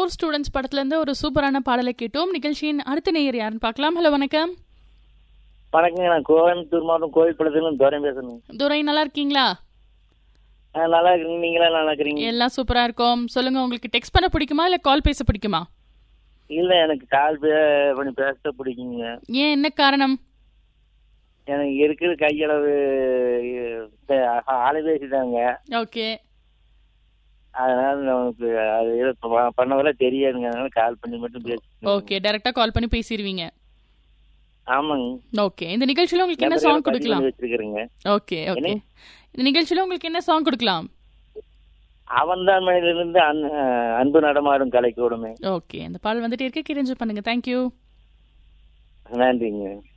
four students படத்துல இருந்து ஒரு சூப்பரான பாடலை கேட்டோம் நிகழ்ச்சியின் அடுத்த நேயர் யாருன்னு பார்க்கலாம் ஹலோ வணக்கம் வணக்கங்க நான் கோயம்புத்தூர் மாவட்டம் கோவில்படத்துலேருந்து துரை பேசுறேங்க துரை நல்லா இருக்கீங்களா ஆ, நல்லா இருக்கிறீங்க நீங்களா நல்லா இருக்கிறீங்க எல்லாம் சூப்பரா இருக்கும் சொல்லுங்க உங்களுக்கு டெக்ஸ்ட் பண்ண பிடிக்குமா இல்ல கால் பேச பிடிக்குமா இல்ல எனக்கு கால் பே பண்ணி பேச பிடிக்குங்க ஏன் என்ன காரணம் எனக்கு இருக்கிற கையளவு அஹ், அலைபேசி தாங்க ஓகே அதனால நமக்கு அது எது ப- பண்ணதெல்லாம் தெரியாதுங்க அதனால கால் பண்ணி மட்டும் பேசி ஓகே டைரக்டா கால் பண்ணி பேசிடுவீங்க ஆமாங்க ஓகே இந்த நிகழ்ச்சியில உங்களுக்கு என்ன சாங் கொடுக்கலாம் வச்சிருக்கிறேங்க ஓகே ஓகே இந்த நிகழ்ச்சியில உங்களுக்கு என்ன சாங் கொடுக்கலாம் அவன்தான் மனிதனிலிருந்து அன் அன்பு நடமாடும் கலைக்கூடமே ஓகே அந்த பாடல் வந்துட்டு இருக்க கிரிஞ்சு பண்ணுங்க தேங்க்யூ நன்றிங்க